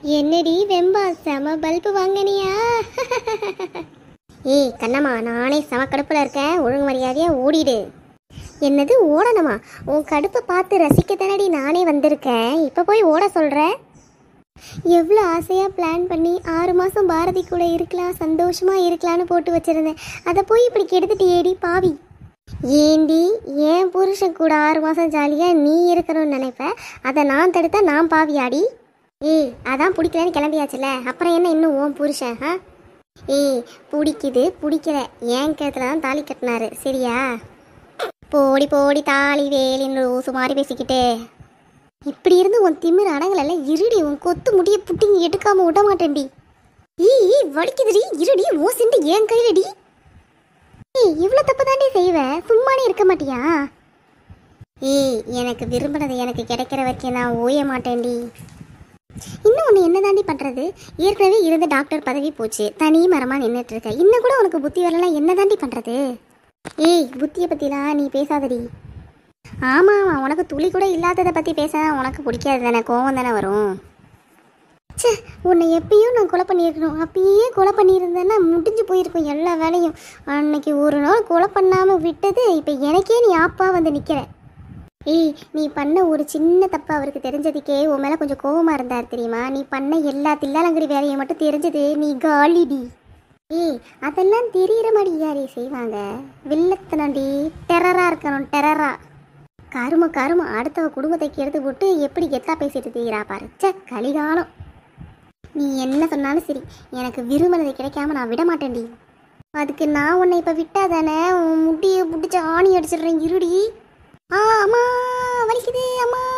என்னடி வெம்பா செம பல்பு வாங்கினியா ஏய் கண்ணம்மா நானே செம கடுப்புல இருக்கேன் ஒழுங்கு மரியாதையா ஓடிடு என்னது ஓடணுமா உன் கடுப்பை பார்த்து ரசிக்க தானடி நானே வந்திருக்கேன் இப்போ போய் ஓட சொல்ற எவ்வளோ ஆசையாக பிளான் பண்ணி ஆறு மாதம் பாரதி கூட இருக்கலாம் சந்தோஷமாக இருக்கலாம்னு போட்டு வச்சுருந்தேன் அதை போய் இப்படி கெடுத்துட்டு ஏடி பாவி ஏண்டி ஏன் புருஷன் கூட ஆறு மாதம் ஜாலியாக நீ இருக்கணும்னு நினைப்ப அதை நான் தடுத்தா நான் பாவியாடி ஏய் அதான் பிடிக்கலன்னு கிளம்பியாச்சுல அப்புறம் என்ன இன்னும் உன் புருஷன் ஆ ஏய் பிடிக்குது பிடிக்கல ஏன் கழுத்துல தான் தாலி கட்டினாரு சரியா போடி போடி தாலி வேலின்னு ஊசு மாதிரி பேசிக்கிட்டு இப்படி இருந்து உன் திமிர் அடங்கல இருடி உன் கொத்து முடிய புட்டிங்க எடுக்காம விட மாட்டேன்டி ஈ ஈ, வலிக்குதுடி இருடி ஓ சிண்டு ஏன் கையிலடி ஏய் இவ்வளோ தப்பு தாண்டி செய்வ சும்மானே இருக்க மாட்டியா ஏய் எனக்கு விரும்பினது எனக்கு கிடைக்கிற வரைக்கும் நான் ஓய மாட்டேன்டி இன்னும் ஒன்று என்ன தாண்டி பண்ணுறது ஏற்கனவே இருந்த டாக்டர் பதவி போச்சு தனி மரமாக நின்றுட்டு இருக்க இன்னும் கூட உனக்கு புத்தி வரலாம் என்ன தாண்டி பண்ணுறது ஏய் புத்தியை பற்றிலாம் நீ பேசாதடி ஆமாம் ஆமாம் உனக்கு துளி கூட இல்லாததை பற்றி பேச உனக்கு பிடிக்காது தானே கோவம் தானே வரும் ச்சே உன்னை எப்பயும் நான் கொலை பண்ணியிருக்கணும் அப்பயே கொலை பண்ணியிருந்தேன்னா முடிஞ்சு போயிருக்கும் எல்லா வேலையும் அன்னைக்கு ஒரு நாள் கொலை பண்ணாமல் விட்டது இப்போ எனக்கே நீ ஆப்பா வந்து நிற்கிற ஏய் நீ பண்ண ஒரு சின்ன தப்பு அவருக்கு தெரிஞ்சதுக்கே உன் மேலே கொஞ்சம் கோவமா இருந்தார் தெரியுமா நீ பண்ண எல்லா தில்லாலங்கடி வேலையை மட்டும் தெரிஞ்சது நீ காலிடி ஏய் அதெல்லாம் தெரியற மாதிரி யாரே செய்வாங்க வில்லத்தனண்டி டெரரா இருக்கணும் டெரரா கரும கரும அடுத்தவ குடும்பத்தை கெடுத்து போட்டு எப்படி கெத்தா பேசிட்டு தீரா பாரு ச்சே கலிகாலம் நீ என்ன சொன்னாலும் சரி எனக்கு விரும்பினது கிடைக்காம நான் விட மாட்டேன்டி அதுக்கு நான் உன்னை இப்போ விட்டா தானே உன் முடியை பிடிச்சி ஆணி அடிச்சிடுறேன் இருடி ஆ அம்மா வலிக்குது அம்மா